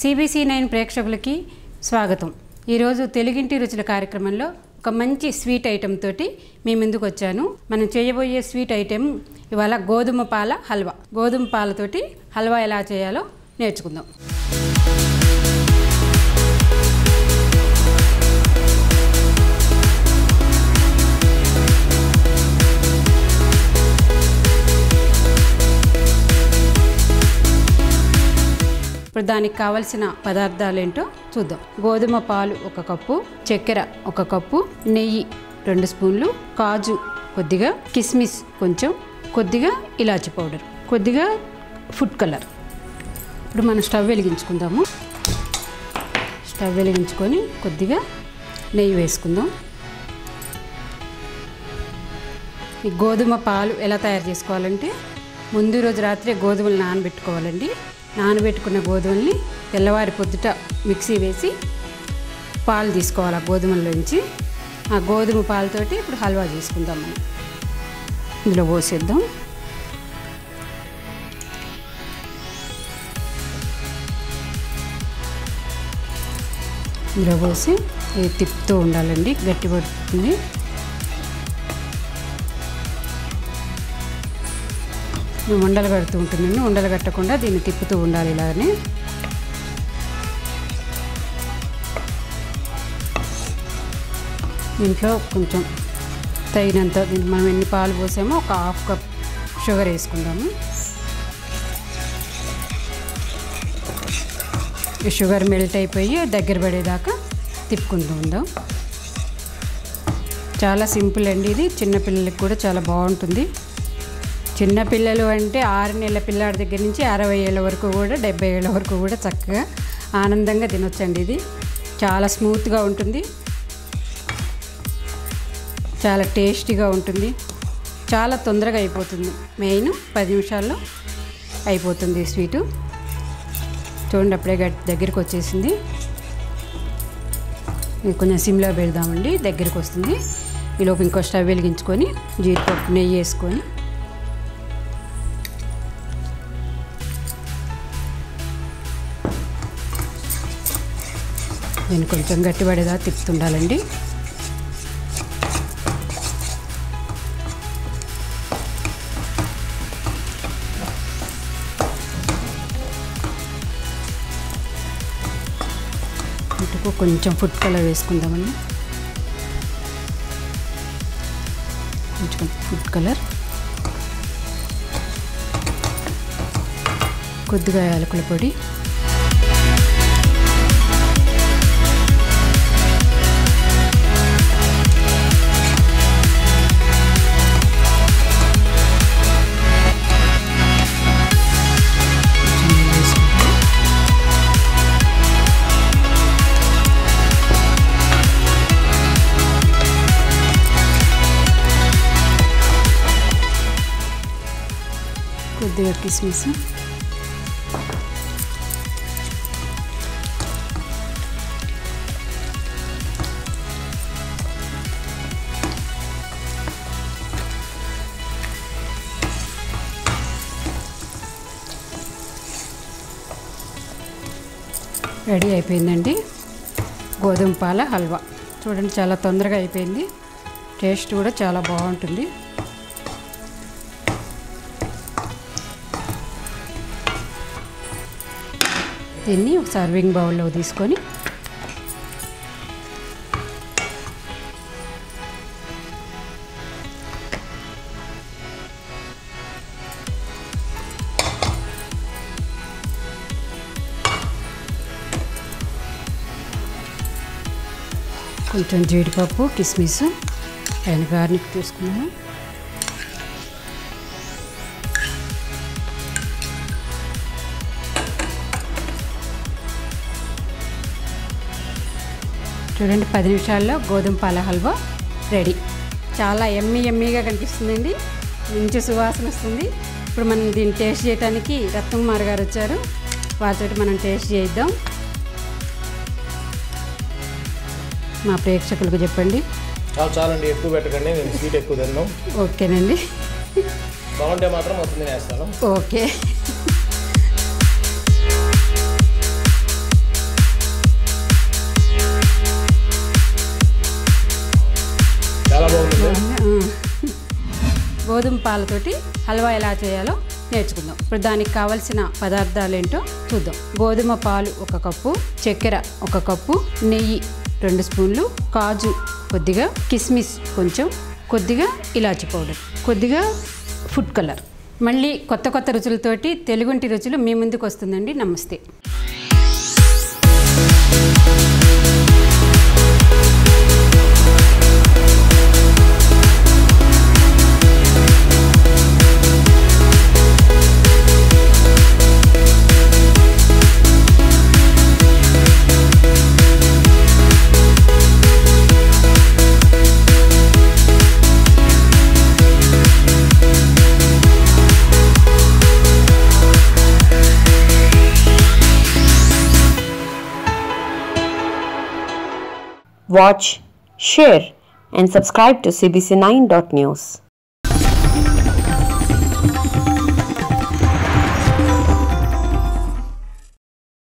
CBC nine ప్రేక్షకులకి స్వాగతం ఈరోజు తెలుగింటి రుచుల కార్యక్రమంలో ఒక మంచి స్వీట్ ఐటెం తోటి మీ ముందుకు వచ్చాను మనం చేయబోయే స్వీట్ ఐటెం ఇవాళ గోధుమ పాల హల్వా గోధుమ పాలతోటి హల్వా ఎలా చేయాలో నేర్చుకుందాం ఇప్పుడు దానికి కావలసిన పదార్థాలు ఏంటో చూద్దాం గోధుమ పాలు ఒక కప్పు చక్కెర ఒక కప్పు నెయ్యి రెండు స్పూన్లు కాజు కొద్దిగా కిస్మిస్ కొంచెం కొద్దిగా ఇలాచి పౌడర్ కొద్దిగా ఫుడ్ కలర్ ఇప్పుడు మనం స్టవ్ వెలిగించుకుందాము స్టవ్ వెలిగించుకొని కొద్దిగా నెయ్యి వేసుకుందాం ఈ గోధుమ పాలు ఎలా తయారు చేసుకోవాలంటే ముందు రోజు రాత్రి గోధుమలు నానబెట్టుకోవాలండి నానబెట్టుకున్న గోధుమల్ని తెల్లవారి పొద్దుట మిక్సీ వేసి పాలు తీసుకోవాలి ఆ గోధుమల్లోంచి ఆ గోధుమ పాలతోటి ఇప్పుడు హల్వా చేసుకుందాం మనం ఇందులో పోసేద్దాం ఇందులో పోసి ఇది తిప్పుతూ ఉండాలండి గట్టి పడుతుంది ఉండలు కడుతూ ఉంటుందండి ఉండలు కట్టకుండా దీన్ని తిప్పుతూ ఉండాలి ఇలాగనే దీంట్లో కొంచెం తగినంత దీనికి మనం ఎన్ని పాలు పోసామో ఒక హాఫ్ కప్ షుగర్ వేసుకుందాము ఈ షుగర్ మెల్ట్ అయిపోయి దగ్గర పడేదాకా తిప్పుకుంటూ ఉందాం చాలా సింపుల్ అండి ఇది చిన్నపిల్లలకి కూడా చాలా బాగుంటుంది చిన్నపిల్లలు అంటే ఆరు నెలల పిల్లాడి దగ్గర నుంచి అరవై ఏళ్ళ వరకు కూడా డెబ్బై ఏళ్ళ వరకు కూడా చక్కగా ఆనందంగా తినొచ్చండి ఇది చాలా స్మూత్గా ఉంటుంది చాలా టేస్టీగా ఉంటుంది చాలా తొందరగా అయిపోతుంది మెయిన్ పది నిమిషాల్లో అయిపోతుంది ఈ స్వీటు చూడండి అప్పుడే గట్- దగ్గరికి వచ్చేసింది ఇది కొంచెం సిమ్లో పెడదామండి దగ్గరికి వస్తుంది ఈలోపు ఇంకో స్టవ్ వెలిగించుకొని జీడిపప్పు నెయ్యి వేసుకొని దీన్ని కొంచెం గట్టిపడేదా తిప్పుతుండాలండి ఇటుకు కొంచెం ఫుడ్ కలర్ వేసుకుందామండి కొంచెం ఫుడ్ కలర్ కొద్దిగా యాలకుల పొడి కొంచెం నెయ్యి వేసుకుందాం. కొద్దిగా కిస్మిస్ రెడీ అయిపోయిందండి గోధుమ పాల హల్వా చూడండి చాలా తొందరగా అయిపోయింది టేస్ట్ కూడా చాలా బాగుంటుంది దీన్ని ఒక సర్వింగ్ బౌల్లో తీసుకొని కొంచెం జీడిపప్పు కిస్మిస్ పైన గార్నిక్ తీసుకున్నాము చూడండి పది నిమిషాల్లో గోధుమ పాల హల్వా రెడీ చాలా ఎమ్మి ఎమ్మీగా కనిపిస్తుందండి మంచి సువాసన వస్తుంది ఇప్పుడు మనం దీన్ని టేస్ట్ చేయడానికి రత్నకుమార్ గారు వచ్చారు వాళ్ళతో మనం టేస్ట్ చేద్దాం మా ప్రేక్షకులకు చెప్పండి చాలు చాలండి ఎక్కువ పెట్టకండి నేను స్వీట్ ఎక్కువ తిన్నాం ఓకేనండి బాగుంటే మాత్రం మొత్తం తినేస్తాను ఓకే గోధుమ పాలతోటి హల్వా ఎలా చేయాలో నేర్చుకుందాం ఇప్పుడు దానికి కావలసిన పదార్థాలు ఏంటో చూద్దాం గోధుమ పాలు ఒక కప్పు చక్కెర ఒక కప్పు నెయ్యి రెండు స్పూన్లు కాజు కొద్దిగా కిస్మిస్ కొంచెం కొద్దిగా ఇలాచి పౌడర్ కొద్దిగా ఫుడ్ కలర్ మళ్ళీ కొత్త కొత్త రుచులతోటి తెలుగుంటి రుచులు మీ ముందుకు వస్తుందండి నమస్తే Watch, share, and subscribe to CBC9.news.